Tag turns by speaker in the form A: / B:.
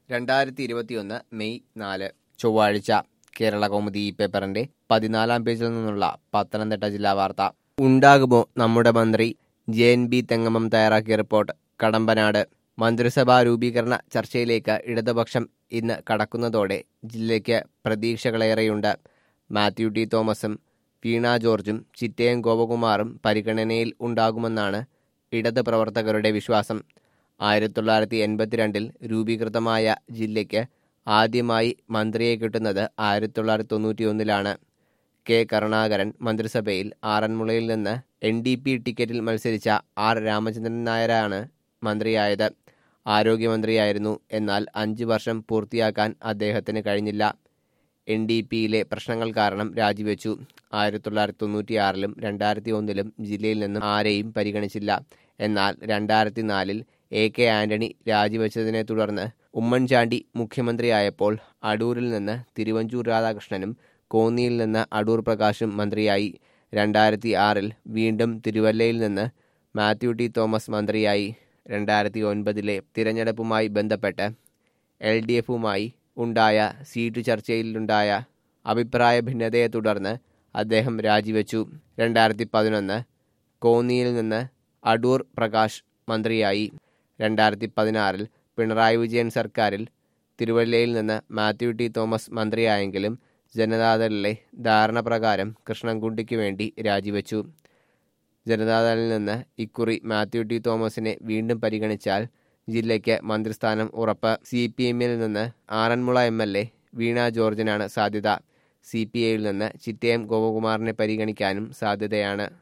A: രണ്ടായിരത്തി ഇരുപത്തിയൊന്ന് മെയ് നാല് ചൊവ്വാഴ്ച കേരള കൗമുദി ഈ പേപ്പറിന്റെ പതിനാലാം പേജിൽ നിന്നുള്ള പത്തനംതിട്ട ജില്ലാ വാർത്ത ഉണ്ടാകുമോ നമ്മുടെ മന്ത്രി ജെ എൻ ബി തെങ്ങമം തയ്യാറാക്കിയ റിപ്പോർട്ട് കടമ്പനാട് മന്ത്രിസഭാ രൂപീകരണ ചർച്ചയിലേക്ക് ഇടതുപക്ഷം ഇന്ന് കടക്കുന്നതോടെ ജില്ലയ്ക്ക് പ്രതീക്ഷകളേറെയുണ്ട് മാത്യു ടി തോമസും വീണ ജോർജും ചിറ്റയം ഗോപകുമാറും പരിഗണനയിൽ ഉണ്ടാകുമെന്നാണ് ഇടത് പ്രവർത്തകരുടെ വിശ്വാസം ആയിരത്തി തൊള്ളായിരത്തി എൺപത്തിരണ്ടിൽ രൂപീകൃതമായ ജില്ലയ്ക്ക് ആദ്യമായി മന്ത്രിയെ കിട്ടുന്നത് ആയിരത്തി തൊള്ളായിരത്തി തൊണ്ണൂറ്റി ഒന്നിലാണ് കെ കരുണാകരൻ മന്ത്രിസഭയിൽ ആറന്മുളയിൽ നിന്ന് എൻ ഡി പി ടിക്കറ്റിൽ മത്സരിച്ച ആർ രാമചന്ദ്രൻ നായരാണ് മന്ത്രിയായത് ആരോഗ്യമന്ത്രിയായിരുന്നു എന്നാൽ അഞ്ച് വർഷം പൂർത്തിയാക്കാൻ അദ്ദേഹത്തിന് കഴിഞ്ഞില്ല എൻ ഡി പിയിലെ പ്രശ്നങ്ങൾ കാരണം രാജിവെച്ചു ആയിരത്തി തൊള്ളായിരത്തി തൊണ്ണൂറ്റിയാറിലും രണ്ടായിരത്തി ഒന്നിലും ജില്ലയിൽ നിന്നും ആരെയും പരിഗണിച്ചില്ല എന്നാൽ രണ്ടായിരത്തി നാലിൽ എ കെ ആന്റണി രാജിവെച്ചതിനെ തുടർന്ന് ഉമ്മൻചാണ്ടി മുഖ്യമന്ത്രിയായപ്പോൾ അടൂരിൽ നിന്ന് തിരുവഞ്ചൂർ രാധാകൃഷ്ണനും കോന്നിയിൽ നിന്ന് അടൂർ പ്രകാശും മന്ത്രിയായി രണ്ടായിരത്തി ആറിൽ വീണ്ടും തിരുവല്ലയിൽ നിന്ന് മാത്യു ടി തോമസ് മന്ത്രിയായി രണ്ടായിരത്തി ഒൻപതിലെ തിരഞ്ഞെടുപ്പുമായി ബന്ധപ്പെട്ട് എൽ ഡി എഫുമായി ഉണ്ടായ സീറ്റ് ചർച്ചയിലുണ്ടായ അഭിപ്രായ ഭിന്നതയെ തുടർന്ന് അദ്ദേഹം രാജിവെച്ചു രണ്ടായിരത്തി പതിനൊന്ന് കോന്നിയിൽ നിന്ന് അടൂർ പ്രകാശ് മന്ത്രിയായി രണ്ടായിരത്തി പതിനാറിൽ പിണറായി വിജയൻ സർക്കാരിൽ തിരുവല്ലയിൽ നിന്ന് മാത്യു ടി തോമസ് മന്ത്രിയായെങ്കിലും ജനതാദളിലെ ധാരണ പ്രകാരം കൃഷ്ണൻകുണ്ടിക്ക് വേണ്ടി രാജിവെച്ചു ജനതാദളിൽ നിന്ന് ഇക്കുറി മാത്യു ടി തോമസിനെ വീണ്ടും പരിഗണിച്ചാൽ ജില്ലയ്ക്ക് മന്ത്രിസ്ഥാനം ഉറപ്പ് സി പി എമ്മിൽ നിന്ന് Aranmula M L A Veena ജോർജിനാണ് സാധ്യത സി പി ഐയിൽ നിന്ന് ചിറ്റയം ഗോപകുമാറിനെ പരിഗണിക്കാനും സാധ്യതയാണ്